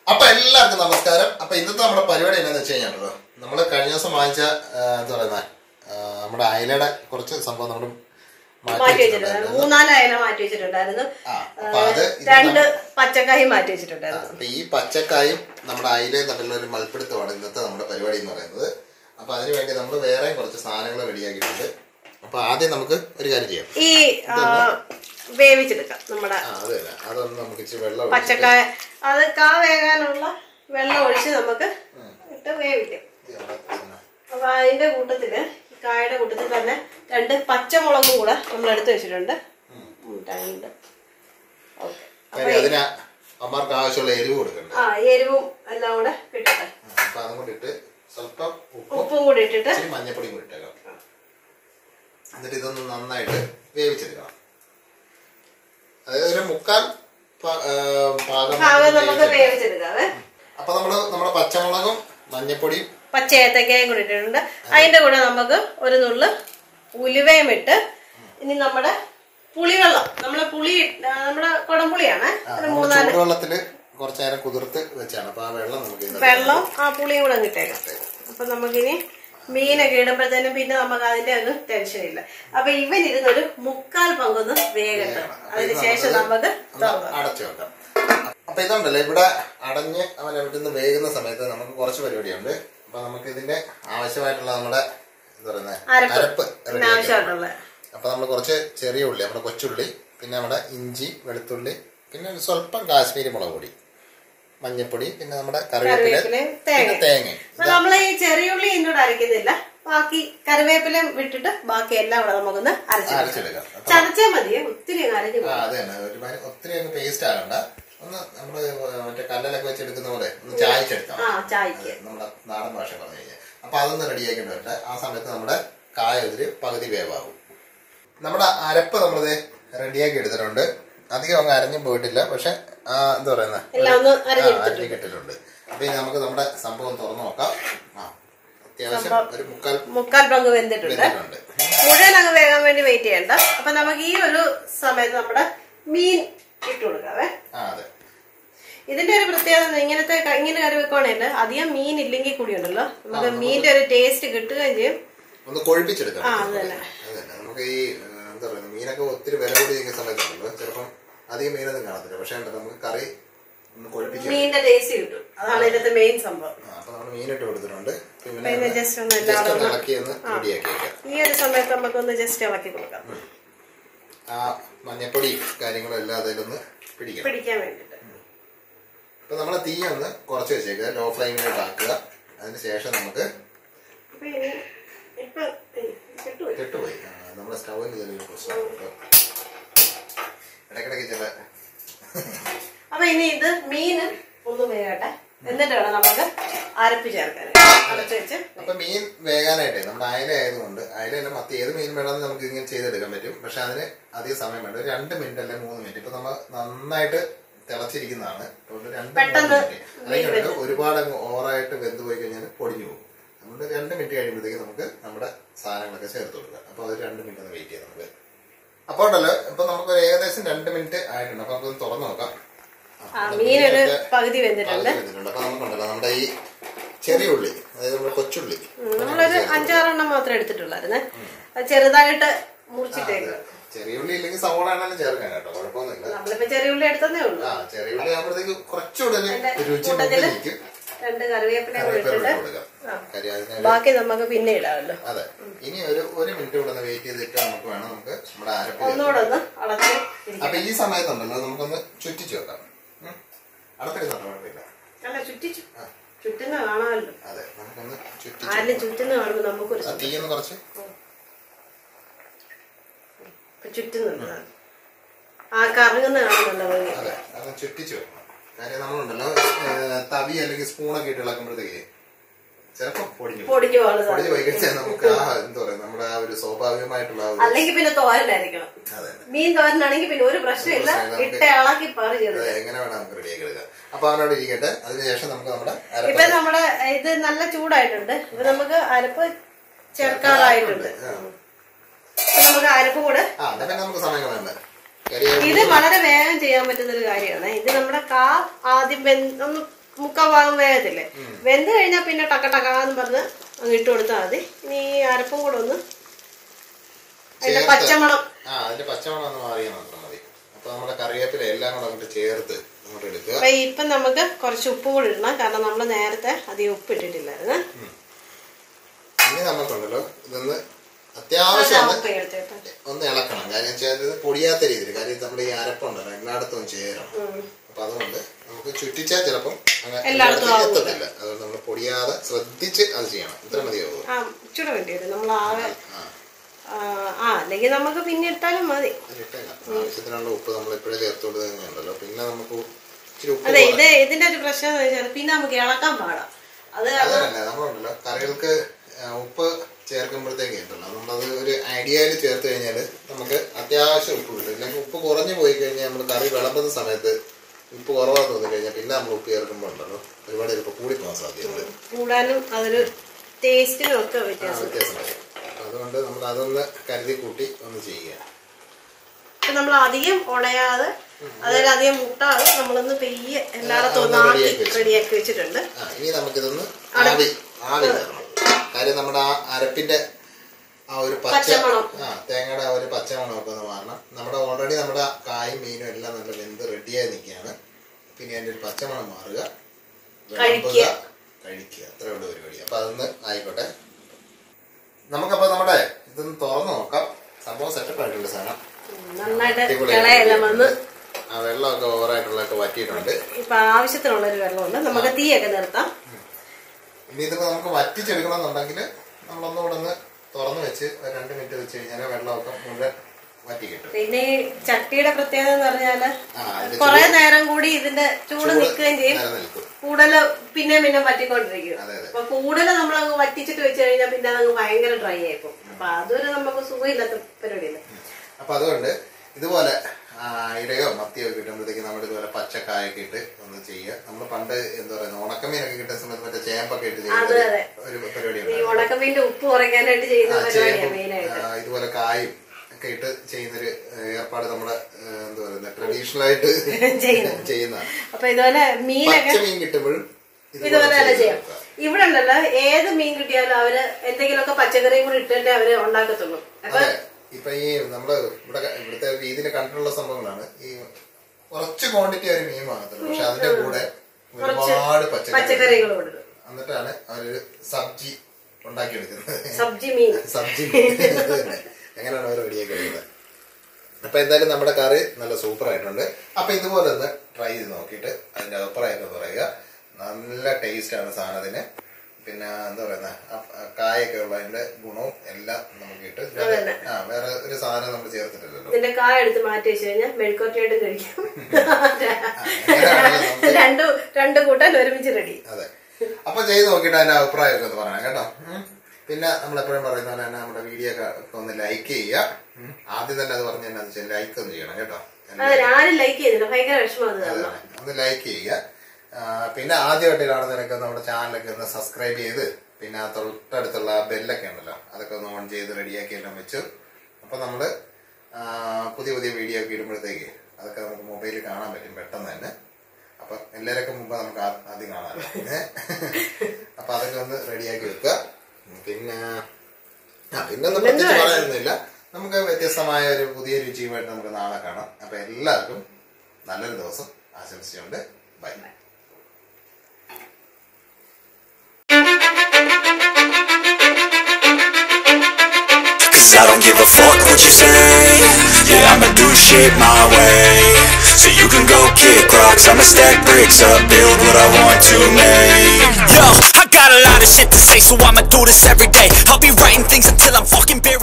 അപ്പൊ എല്ലാവർക്കും നമസ്കാരം അപ്പൊ ഇന്നത്തെ നമ്മുടെ പരിപാടി എന്താണെന്ന് വെച്ച് കഴിഞ്ഞാൽ നമ്മൾ കഴിഞ്ഞ ദിവസം വാങ്ങിച്ച ആ, എന്താ പറയുന്ന ആ, നമ്മുടെ അയലയുടെ കുറച്ച് സംഭവം നമ്മൾ മാറ്റി മാറ്റി വെച്ചിട്ടുണ്ടായിരുന്നു വെച്ചിട്ടുണ്ടായിരുന്നു മൂന്നാല് അയല മാറ്റി വെച്ചിട്ടുണ്ടായിരുന്നു ആ അപ്പൊ അത് ഇത് രണ്ട് പച്ചക്കായി മാറ്റി വെച്ചിട്ടുണ്ടായിരുന്നു അപ്പൊ ഈ പച്ചക്കായും നമ്മുടെ അയിലയും തമ്മിലുള്ള ഒരു മൽപ്പിടുത്തമാണ് ഇന്നത്തെ നമ്മുടെ പരിപാടി എന്ന് പറയുന്നത് അപ്പൊ അതിനു വേണ്ടി നമ്മൾ വേറെയും കുറച്ച് സാധനങ്ങൾ റെഡിയാക്കിയിട്ടുണ്ട് അപ്പൊ ആദ്യം നമുക്ക് ഒരു കാര്യം ചെയ്യാം ഈ ആ, വേവിച്ചെടുക്കാം നമ്മുടെ ആ അത് തന്നെ അതൊന്ന് നമുക്ക് ഇച്ചിരി വെള്ളം ഒഴിച്ചിട്ട് പച്ചക്കായ അത് കാ വേകാനുള്ള വെള്ളം ഒഴിച്ച് നമുക്ക് ഇട്ട് വേവിക്കാം ഇത് നമ്മുടെ പിന്നെ അപ്പൊ അതിന്റെ കൂട്ടത്തില് ഈ കായയുടെ കൂട്ടത്തിൽ തന്നെ രണ്ട് പച്ചമുളകും കൂടെ നമ്മൾ എടുത്ത് വെച്ചിട്ടുണ്ട് ഉം, രണ്ട് ഓക്കെ കാര്യം അതിന് അമ്മമാർക്ക് ആവശ്യമുള്ള എരിവ് കൊടുക്കണ്ട ആ എരിവും എല്ലാം കൂടെ ഇട്ടിട്ട് അപ്പൊ അതും കൂടി ഇട്ട് സ്വല്പം ഉപ്പും ഉപ്പും കൂടി ഇട്ടിട്ട് ഇച്ചിരി മഞ്ഞപ്പൊടിയും കൂടി ഇട്ടേക്കാം എന്നിട്ട് ഇതൊന്ന് നന്നായിട്ട് വേവിച്ചെടുക്കണം അതായത് ഒരു മുക്കാൽ പ- ആ, പാകം ഭാഗം നമുക്ക് വേവിച്ചെടുക്കണം. വേവിച്ചെടുക്കാവേ അപ്പൊ നമ്മള് നമ്മുടെ പച്ചമുളകും മഞ്ഞപ്പൊടിയും പച്ച ഏത്തക്കായും കൂടി ഇട്ടിട്ടുണ്ട് അതിന്റെ കൂടെ നമുക്ക് ഒരു നുള്ള് ഉലുവയും ഇട്ട് ഇനി നമ്മുടെ പുളിവെള്ളം നമ്മളെ പുളി ആ, നമ്മുടെ കുടംപുളിയാണ് ആ, ഒരു നമ്മള് മൂന്നാല് ചൂടുവെള്ളത്തില് കുറച്ചു നേരം കുതിർത്ത് വെച്ചാണ് അപ്പൊ ആ വെള്ളം നമുക്ക് ഇതിനകത്ത് വെള്ളം ആ പുളിയും കൂടെ കിട്ടേക്കാം അപ്പൊ നമുക്കിനി മീനൊക്കെ ഇടുമ്പോഴത്തേനും പിന്നെ നമുക്ക് അതിന്റെ ഒരു ടെൻഷൻ ഇല്ല അപ്പൊ ഇവൻ ഇരുന്നൊരു മുക്കാൽ പങ്കൊന്ന് വേഗട്ടെ അപ്പൊ അതിന് ഇത് ശേഷം നമുക്ക് നമുക്ക് ഒന്ന് തുറക്കാം അടച്ചു വെക്കാം അപ്പൊ ഇതുണ്ടല്ലോ ഇവിടെ അടഞ്ഞ് അവൻ അവിടുന്ന് വേകുന്ന സമയത്ത് നമുക്ക് കുറച്ച് പരിപാടിയുണ്ട് അപ്പൊ നമുക്ക് ഇതിന്റെ ആവശ്യമായിട്ടുള്ള നമ്മുടെ എന്താ പറയുന്നത് അരപ്പ്. അരപ്പ് പിന്നെ റെഡിയാക്കി ആവശ്യമായിട്ടുള്ള അപ്പൊ നമ്മൾ കുറച്ച് ചെറിയ ഉള്ളി നമ്മുടെ കൊച്ചുള്ളി പിന്നെ നമ്മുടെ ഇഞ്ചി വെളുത്തുള്ളി പിന്നെ ഒരു സ്വല്പം കാശ്മീരി മുളക് പൊടി മഞ്ഞപ്പൊടി പിന്നെ നമ്മുടെ കറിവേപ്പില കറിവേപ്പിലയും തേങ്ങ പിന്നെ തേങ്ങ അപ്പൊ നമ്മൾ ഈ ചെറിയുള്ളി ഇതിനോട് അരയ്ക്കുന്നില്ല ബാക്കി കറിവേപ്പിലയും വിട്ടിട്ട് ബാക്കി എല്ലാം കൂടെ നമുക്കൊന്ന് അരച്ചെടുക്കാം അരച്ചെടുക്കാം അപ്പൊ ചതച്ചാ മതിയെ ഒത്തിരി അങ്ങ് അരഞ്ഞു ആ പോകും അത് തന്നെ ഒരുമാതിരി ഒത്തിരി അങ്ങ് പേസ്റ്റ് ആകണ്ട ഒന്ന് നമ്മള് മറ്റേ കല്ലലൊക്കെ വെച്ചെടുക്കുന്ന പോലെ ഒന്ന് ചായച്ചെടുക്കാം ആ ചായക്ക് നമ്മുടെ നാടൻ ഭാഷ പറഞ്ഞു കഴിഞ്ഞാൽ അപ്പൊ അതൊന്ന് റെഡിയാക്കിയിട്ട് വരട്ടെ ആ സമയത്ത് നമ്മുടെ കായ ഇതില് പകുതി വേവാകും നമ്മുടെ അരപ്പ് നമ്മളിത് റെഡിയാക്കി എടുത്തിട്ടുണ്ട് അധികം അങ്ങ് അരഞ്ഞും പോയിട്ടില്ല പക്ഷെ ആ, എന്താ പറയുന്ന എല്ലാം ഒന്ന് ആ, അരഞ്ഞെടുത്തിട്ടുണ്ട് അരഞ്ഞ് കിട്ടിയിട്ടുണ്ട് അപ്പൊ ഇനി നമുക്ക് നമ്മുടെ സംഭവം തുറന്നു നോക്കാം ആ അത്യാവശ്യം ഒരു മുക്കാൽ മുക്കാൽ പങ്ക് വെന്തിട്ടുണ്ട് വെന്തിട്ടുണ്ട് മുഴുവൻ അങ്ങ് വേകാൻ വേണ്ടി വെയിറ്റ് ചെയ്യണ്ട അപ്പൊ നമുക്ക് ഈ ഒരു സമയത്ത് നമ്മുടെ മീൻ ഇട്ട് കൊടുക്കാവേ ആ അതെ ഇതിന്റെ ഒരു പ്രത്യേകത ഇങ്ങനത്തെ ക- ഇങ്ങനെ കറി വെക്കുവാണെങ്കിൽ അധികം മീൻ ഇല്ലെങ്കിൽ കൂടി ഉണ്ടല്ലോ നമുക്ക് മീനിന്റെ ഒരു ടേസ്റ്റ് കിട്ടുകയും ചെയ്യും ഒന്ന് കൊഴിപ്പിച്ചെടുക്കാം ആ, അത് തന്നെ. അത് തന്നെ നമുക്ക് ഈ ഏ, എന്താ പറയുക മീനൊക്കെ ഒത്തിരി വില കൂടി നിൽക്കുന്ന സമയത്തുണ്ടല്ലോ ചിലപ്പം അധികം മീനൊന്നും കാണത്തില്ല പക്ഷെ ഉണ്ടല്ലോ നമുക്ക് കറി ഒന്ന് കൊഴിപ്പിച്ച് മീനിന്റെ ടേസ്റ്റ് കിട്ടും അതാണ് ഇതിന്റെ മെയിൻ സംഭവം ആ, അപ്പൊ നമ്മൾ മീനിട്ട് കൊടുത്തിട്ടുണ്ട് പിന്നെ പിന്നെ just ഒന്ന് just എല്ലാവരും ഒന്ന് ഒന്ന് ഇളക്കി ഒന്ന് റെഡിയാക്കി വെക്കാം ഈ ഒരു സമയത്ത് നമുക്കൊന്ന് ജസ്റ്റ് ഇളക്കി കൊടുക്കാം ആ മഞ്ഞപ്പൊടി കാര്യങ്ങളും എല്ലാം അതിലൊന്ന് പിടിക്കണം പിടിക്കാൻ വേണ്ടിട്ട് അപ്പൊ നമ്മളെ തീ ഒന്ന് കുറച്ച് വെച്ചേക്കുക ലോ ഫ്ലെയിമിലോട്ട് ആക്കുക അതിന് ശേഷം നമുക്ക് അപ്പൊ ഇനി ഇപ്പൊ ഏയ്, കിട്ടുമോ കെട്ടുപോയി ആ, നമ്മുടെ സ്റ്റൗവിന് ചെറിയൊരു പ്രശ്നമുണ്ട് ഇടയ്ക്കിടയ്ക്ക് ചില അപ്പൊ ഇനി ഇത് മീന് ഒന്ന് വേകട്ടെ എന്നിട്ട് വേണം നമുക്ക് അരപ്പ് ചേർക്കാൻ അരച്ച് വെച്ച് അപ്പൊ മീൻ വേകാനായിട്ടേ നമ്മുടെ അയല ആയതുകൊണ്ട് അയലല്ല മത്തി ഏത് മീൻ വേണമെന്ന് നമുക്ക് ഇങ്ങനെ ചെയ്തെടുക്കാൻ പറ്റും പക്ഷെ അതിന് അധികം സമയം വേണ്ട ഒരു രണ്ട് മിനിറ്റ് അല്ലെങ്കിൽ മൂന്ന് മിനിറ്റ് ഇപ്പൊ നമ്മൾ നന്നായിട്ട് തിളച്ചിരിക്കുന്നതാണ് അതുകൊണ്ട് രണ്ട് മൂന്ന് പെട്ടെന്ന് മിനിറ്റ് അല്ലെങ്കിൽ ഒരുപാട് അങ്ങ് ഓവറായിട്ട് വെന്ത് പോയി കഴിഞ്ഞാൽ പൊടിഞ്ഞു പോകും അതുകൊണ്ട് രണ്ട് മിനിറ്റ് കഴിയുമ്പോഴത്തേക്ക് നമുക്ക് നമ്മുടെ സാധനങ്ങളൊക്കെ ചേർത്ത് കൊടുക്കാം അപ്പൊ അത് രണ്ട് മിനിറ്റ് ഒന്ന് വെയിറ്റ് ചെയ്യാം നമുക്ക് അപ്പോൾ ഉണ്ടല്ലോ ഇപ്പൊ നമുക്ക് ഒരു ഏകദേശം രണ്ട് മിനിറ്റ് ആയിട്ടുണ്ട് അപ്പൊ നമുക്കൊന്ന് തുറന്നു നോക്കാം ആ മീനൊരു പകുതി വെന്തിട്ടുണ്ട് പകുതി വെന്തിട്ടുണ്ട് അപ്പൊ നമുക്കുണ്ടല്ലോ നമ്മുടെ ഈ ചെറിയ ഉള്ളി അതായത് നമ്മുടെ കൊച്ചുള്ളി ഉം, നമ്മളൊരു അഞ്ചാറെണ്ണം മാത്രമേ എടുത്തിട്ടുള്ളായിരുന്നേ അത് ചെറുതായിട്ട് മുറിച്ചിട്ടേക്ക് ചെറിയ ഉള്ളി ഇല്ലെങ്കിൽ സവോള ആണെങ്കിലും ചേർക്കാൻ കേട്ടോ കുഴപ്പമൊന്നുമില്ല നമ്മളിപ്പോ ചെറിയ ഉള്ളി എടുത്തതേ ഉള്ളൂ ആ ചെറിയ ഉള്ളി ആകുമ്പോഴത്തേക്ക് കുറച്ചുകൂടെ ഒരു അതിന്റെ രുചി കൂട്ടത്തില് മുമ്പിലിരിക്കും രണ്ട് കറിവേപ്പിലയും കൂടി കറിവേപ്പില ഇട്ടിട്ട് ഇട്ട് കൊടുക്കാം കാര്യം അതിന് ബാക്കി നമുക്ക് പിന്നെ ഇടാമല്ലോ അതെ ഇനി ഒരു ഒരു മിനിറ്റ് കൂടെ ഒന്ന് വെയിറ്റ് ചെയ്തിട്ട് നമുക്ക് വേണം നമുക്ക് നമ്മുടെ അരപ്പ് ചേർക്കാൻ. ഒന്നുകൂടെ ഒന്ന് അടച്ച് ഇരിക്കാം. അപ്പൊ ഈ സമയത്തുണ്ടല്ലോ നമുക്കൊന്ന് ചുറ്റിച്ചു വെക്കാം ഉം. അടത്തിരുന്നോ കുഴപ്പമില്ല അല്ല ചുറ്റിച്ചു ചുറ്റുന്ന കാണാമല്ലോ അതെ നമുക്കൊന്ന് ചുറ്റിച്ചു ആരും ചുറ്റുന്ന കാണുമ്പോ നമുക്കൊരു ആ തീ ഒന്ന് കുറച്ച് ഇപ്പൊ ചുറ്റുന്നുണ്ട് ആ കറങ്ങുന്ന കാണുന്നുണ്ടോ ഭംഗി അതെ അത് ചുറ്റിച്ചു വെക്കണം കാര്യം നമ്മളുണ്ടല്ലോ ഏ, തവി അല്ലെങ്കിൽ സ്പൂണൊക്കെ ഇട്ട് ഇളക്കുമ്പോഴത്തേക്ക് ചിലപ്പോ പൊടിഞ്ഞു പോകും. പൊടിഞ്ഞു പോകുന്നത് പൊടിഞ്ഞു പോയി കഴിഞ്ഞാൽ നമുക്ക് ആ എന്താ പറയാ നമ്മുടെ ആ ഒരു സ്വാഭാവികമായിട്ടുള്ള ആ ഒരു അല്ലെങ്കിൽ പിന്നെ തോരനായിരിക്കണം അതെ മീൻ തോരനാണെങ്കിൽ പിന്നെ ഒരു പ്രശ്നമില്ല പ്രശ്നമില്ല. ഇട്ട ഇളക്കി പറി ചെയ്ത് അതെ, എങ്ങനെ വേണം നമുക്ക് റെഡിയാക്കി എടുക്കാം അപ്പൊ അവനോട് ഇരിക്കട്ടെ അതിനുശേഷം നമുക്ക് നമ്മുടെ അരപ്പ് ഇപ്പൊ നമ്മുടെ ഇത് നല്ല ചൂടായിട്ടുണ്ട് ഇപ്പൊ നമുക്ക് അരപ്പ് ചേർക്കാറായിട്ടുണ്ട് ആ. ഇപ്പൊ നമുക്ക് അരപ്പ് കൂടെ ആ എന്നാ പിന്നെ നമുക്ക് സമയം കളയണ്ട കാര്യം ഇത് വളരെ വേഗം ചെയ്യാൻ പറ്റുന്ന ഒരു കാര്യമാണ് ഇത് നമ്മുടെ കാ ആദ്യം വെന്ത് ഒന്ന് മുക്കാ ഭാഗം വേഗത്തില്ലേ വെന്ത് കഴിഞ്ഞാൽ പിന്നെ ടക്ക ടക്കാന്ന് പറഞ്ഞ് അങ്ങ് ഇട്ട് കൊടുത്താൽ മതി ഇനി ഈ അരപ്പും കൂടെ ഒന്ന് അതിന്റെ ചേർത്ത്. പച്ചമണം ആ അതിന്റെ പച്ചമണം ഒന്ന് മാറിയാൽ മാത്രം മതി അപ്പൊ നമ്മുടെ കറിവേപ്പില എല്ലാം കൂടെ അങ്ങോട്ട് ചേർത്ത് അങ്ങോട്ട് എടുക്കുക അപ്പൊ ഇപ്പം നമുക്ക് കുറച്ച് ഉപ്പും കൂടി ഇടണം കാരണം നമ്മൾ നേരത്തെ അധികം ഉപ്പ് ഇട്ടിട്ടില്ലായിരുന്നു ഇനി നമുക്കുണ്ടല്ലോ ഇതൊന്ന് അത്യാവശ്യം ഒന്ന് ഉപ്പ് എടുത്തിട്ട് ഒന്ന് ഇളക്കണം കാര്യം വെച്ചാൽ ഇത് പൊടിയാത്ത രീതിയിൽ കാര്യം നമ്മുടെ ഈ അരപ്പുണ്ടല്ലോ എല്ലായിടത്തും ചേരണം അപ്പൊ അതുകൊണ്ട് നമുക്ക് ചുറ്റിച്ചാൽ ചിലപ്പം അങ്ങനെ എല്ലായിടത്തും എല്ലായിടത്തും ആവൂല. എത്തത്തില്ല അതുകൊണ്ട് നമ്മൾ പൊടിയാതെ ശ്രദ്ധിച്ച് അത് ചെയ്യണം ഇത്ര മതിയാവും ആ ഇച്ചിരി വേണ്ടി വരും നമ്മൾ ആകെ ആ ആ, ആ അല്ലെങ്കിൽ നമുക്ക് പിന്നെ ഇട്ടാലും മതി അതിട്ടേക്കാം. ആവശ്യത്തിനുള്ള ഉപ്പ് നമ്മൾ ഇപ്പോഴേ ചേർത്ത് കൊടുത്ത് തന്നെയുണ്ടല്ലോ പിന്നെ നമുക്ക് ഇച്ചിരി ഉപ്പ് അതെ കുറ- ഇത് ഇതിന്റെ ഒരു പ്രശ്നം എന്ന് വെച്ചാൽ പിന്നെ നമുക്ക് ഇളക്കാൻ പാടാം അത് അതല്ല നമ്മളുണ്ടല്ലോ കറികൾക്ക് ആ, ഉപ്പ് ചേർക്കുമ്പോഴത്തേക്ക് ഉണ്ടല്ലോ നമ്മളത് ഒരു ഐഡിയയിൽ ചേർത്ത് കഴിഞ്ഞാൽ നമുക്ക് അത്യാവശ്യം ഉപ്പ് കിട്ടും ഇല്ലെങ്കിൽ ഉപ്പ് കുറഞ്ഞു പോയി കഴിഞ്ഞാൽ നമ്മൾ കറി വിളമ്പുന്ന സമയത്ത് ഉപ്പ് കുറവാന്ന് തോന്നി കഴിഞ്ഞാൽ പിന്നെ നമ്മൾ ഉപ്പ് ചേർക്കുമ്പോൾ ഉണ്ടല്ലോ ഒരുപാട് ചിലപ്പോൾ കൂടി പോകാൻ സാധ്യതയുണ്ട് കൂടാനും അതൊരു ടേസ്റ്റിനും ഒക്കെ ആ, വ്യത്യാസം വ്യത്യാസം വരും അപ്പൊ അതുകൊണ്ട് നമ്മൾ അതൊന്ന് കരുതി കൂട്ടി ഒന്ന് ചെയ്യുക ഇപ്പൊ നമ്മൾ അധികം ഉടയാതെ അതായത് അധികം മുട്ടാതെ നമ്മളൊന്ന് പെയ്യെ എല്ലായിടത്തും ഒന്ന് ഒന്ന് ആക്കി റെഡിയാക്കി വെച്ചു. റെഡിയാക്കി വെച്ചിട്ടുണ്ട് ആ ഇനി നമുക്കിതൊന്ന് ആവി ആവി കയറണം കാര്യം നമ്മുടെ ആ അരപ്പിന്റെ ആ ഒരു പച്ച പച്ചമണം. ആ തേങ്ങയുടെ ആ ഒരു പച്ചമണമൊക്കെ ഒന്ന് മാറണം നമ്മുടെ ഓൾറെഡി നമ്മുടെ കായും മീനും എല്ലാം നല്ല വെന്ത് റെഡിയായി നിൽക്കുകയാണ് പിന്നെ അതിന്റെ ഒരു പച്ചമണം മാറുക വിളമ്പുക, കഴിക്കുക. കഴിക്കുക അത്രേ ഉള്ളൂ പരിപാടി അപ്പൊ അതൊന്ന് ആയിക്കോട്ടെ നമുക്കപ്പോ നമ്മുടെ ഇതൊന്ന് തുറന്നു നോക്കാം സംഭവം സെറ്റപ്പ് ആയിട്ടുണ്ട് സാധനം നന്നായിട്ട് അടിപൊളിയായിട്ട് കിളയെല്ലാം വന്ന് ആ വെള്ളമൊക്കെ ഓവറായിട്ടുള്ളതൊക്കെ വറ്റിയിട്ടുണ്ട് ഇപ്പൊ ആവശ്യത്തിനുള്ള ഒരു വെള്ളമുണ്ട് നമുക്ക് തീയൊക്കെ നിർത്താം ഇനി ഇതിപ്പോ നമുക്ക് വറ്റിച്ചെടുക്കണമെന്നുണ്ടെങ്കിൽ നമ്മളൊന്നുകൂടെ ഒന്ന് തുറന്നു വെച്ച് ഒരു രണ്ട് മിനിറ്റ് വെച്ച് കഴിഞ്ഞാൽ വെള്ളമൊക്കെ മുഴുവൻ വറ്റി കിട്ടും പിന്നെ ഈ ചട്ടിയുടെ പ്രത്യേകത എന്ന് പറഞ്ഞാല് ആ അതിന്റെ കുറെ നേരം കൂടി ഇതിന്റെ ചൂട് ചൂട് നിൽക്കുകയും ചെയ്യും നിലനിൽക്കും കൂടുതല് പിന്നെ പിന്നെ പറ്റിക്കൊണ്ടിരിക്കും അതെ അതെ അപ്പൊ കൂടുതൽ നമ്മൾ അങ്ങ് വറ്റിച്ചിട്ട് വെച്ച് കഴിഞ്ഞാൽ പിന്നെ അതങ്ങ് ഭയങ്കര ഡ്രൈ ആയിപ്പോ അപ്പൊ അതൊരു നമുക്ക് സുഖമില്ലാത്ത പരിപാടിയല്ലേ അപ്പൊ അതുകൊണ്ട് ഇതുപോലെ ആ, ഇടയോ മത്തിയോ കിട്ടുമ്പോഴത്തേക്ക് നമ്മൾ ഇതുപോലെ പച്ചക്കായൊക്കെ ഇട്ട് ഒന്ന് ചെയ്യുക നമ്മൾ പണ്ട് എന്താ പറയുക ഉണക്കമീനൊക്കെ കിട്ടുന്ന സമയത്ത് മറ്റേ ചേമ്പൊക്കെ ഇട്ട് ചെയ്യുന്ന അതെ, അതെ. ഒരു പരിപാടി ഈ ഉണ്ടായിരുന്നു. ഉണക്കമീന്റെ ഉപ്പ് കുറയ്ക്കാനായിട്ട് ചെയ്യുന്ന ആ, പരിപാടിയാണ് ചേമ്പും, മെയിനായിട്ട് ആ, ഇതുപോലെ കായും ഒക്കെ ഇട്ട് ചെയ്യുന്നൊരു ഏഹ്, ഏർപ്പാട് നമ്മുടെ ഏഹ്, എന്താ പറയുക ട്രഡീഷണൽ ആയിട്ട് ചെയ്യുന്നത്. ചെയ്യുന്നതാണ് അപ്പൊ ഇതുപോലെ മീനൊക്കെ പച്ച മീൻ കിട്ടുമ്പോഴും ഇതുപോലെ തന്നെ ചെയ്ത് ചെയ്യാം നോക്കുക. ഇവിടെ ഉണ്ടല്ലോ ഏത് മീൻ കിട്ടിയാലും അവര് എന്തെങ്കിലുമൊക്കെ പച്ചക്കറിയും കൂടി ഇട്ടിട്ടേ അവര് ഉണ്ടാക്കത്തുള്ളൂ അപ്പൊ അതെ ഇപ്പൊ ഈ നമ്മള് ഇവിടെ ക- ഇവിടുത്തെ രീതിയിൽ കണ്ടിട്ടുള്ള സംഭവങ്ങളാണ് ഈ കുറച്ച് ക്വാണ്ടിറ്റി ഒരു മീൻ വാങ്ങത്തുള്ളൂ പക്ഷെ അതിന്റെ കൂടെ ഒരുപാട് പച്ചക്കറി പച്ചക്കറികൾ കൊടുക്കും എന്നിട്ടാണ് അവരൊരു സബ്ജി ഉണ്ടാക്കിയെടുക്കുന്നത് സബ്ജി മീൻ സബ്ജി എങ്ങനെയാണ് അവർ റെഡിയാക്കി എടുക്കുന്നത് അപ്പൊ എന്തായാലും നമ്മുടെ കറി നല്ല സൂപ്പർ ആയിട്ടുണ്ട് അപ്പൊ ഇതുപോലെ ഒന്ന് ട്രൈ ചെയ്ത് നോക്കിയിട്ട് അതിന്റെ അഭിപ്രായമൊക്കെ പറയുക നല്ല ടേസ്റ്റ് ആണ് സാധനത്തിന് പിന്നെ എന്താ പറയുന്ന കായൊക്കെ ഉള്ള അതിന്റെ ഗുണവും എല്ലാം നമുക്ക് കിട്ടും അതന്നെ. ആ വേറെ ഒരു സാധനം നമ്മൾ ചേർത്തിട്ടില്ലല്ലോ ഇതിന്റെ കായ എടുത്ത് മാറ്റി വെച്ച് കഴിഞ്ഞാൽ മെഴുക്കോട്ടയായിട്ട് കഴിക്കാം അങ്ങനെയാണെങ്കിൽ നമുക്ക് രണ്ടു രണ്ട് കൂട്ടാൻ ഒരുമിച്ച് റെഡി അതെ അപ്പൊ ചെയ്ത് നോക്കിയിട്ട് അതിന്റെ അഭിപ്രായമൊക്കെ ഒന്ന് പറയണം കേട്ടോ ഉം. പിന്നെ നമ്മൾ എപ്പോഴും പറയുന്ന പോലെ തന്നെ നമ്മുടെ വീഡിയോ ഒക്കെ ഒന്ന് ലൈക്ക് ചെയ്യുക ഉം. ആദ്യം തന്നെ അത് പറഞ്ഞു തന്നെ വെച്ചാൽ ലൈക്ക് ഒന്ന് ചെയ്യണം കേട്ടോ അതെ ആരും ലൈക്ക് ചെയ്തില്ല ഭയങ്കര വിഷമം അത് അതെ, കാരണം അതെ. ഒന്ന് ലൈക്ക് ചെയ്യുക ആ, പിന്നെ ആദ്യമായിട്ട് കാണുന്നവരൊക്കെ നമ്മുടെ ചാനലൊക്കെ ഒന്ന് സബ്സ്ക്രൈബ് ചെയ്ത് പിന്നെ ആ തൊട്ടടുത്തുള്ള ആ ബെല്ലൊക്കെ ഉണ്ടല്ലോ അതൊക്കെ ഒന്ന് ഓൺ ചെയ്ത് റെഡിയാക്കി എല്ലാം വെച്ചു അപ്പൊ നമ്മള് ആ, പുതിയ പുതിയ വീഡിയോ ഒക്കെ ഇടുമ്പോഴത്തേക്ക് അതൊക്കെ നമുക്ക് മൊബൈലിൽ കാണാൻ പറ്റും പെട്ടെന്ന് തന്നെ അപ്പൊ എല്ലാവരൊക്കെ മുമ്പ് നമുക്ക് ആ- ആദ്യം കാണാമല്ലോ ഏ? അപ്പൊ അതൊക്കെ ഒന്ന് റെഡിയാക്കി വെക്കുക പിന്നെ ആ പിന്നെ ഒന്നും പ്രത്യേകിച്ച് പറയാനൊന്നുമില്ല നമുക്ക് വ്യത്യസ്തമായ ഒരു പുതിയ രുചിയുമായിട്ട് നമുക്ക് നാളെ കാണാം അപ്പൊ എല്ലാവർക്കും നല്ലൊരു ദിവസം ആശംസിച്ചുകൊണ്ട് bye Cause I don't give a fuck what you say Yeah, I'ma do shit my way So you can go kick rocks I'ma stack bricks up, build what I want to make Yo, I got a lot of shit to say So I'ma do this every day I'll be writing things until I'm fucking buried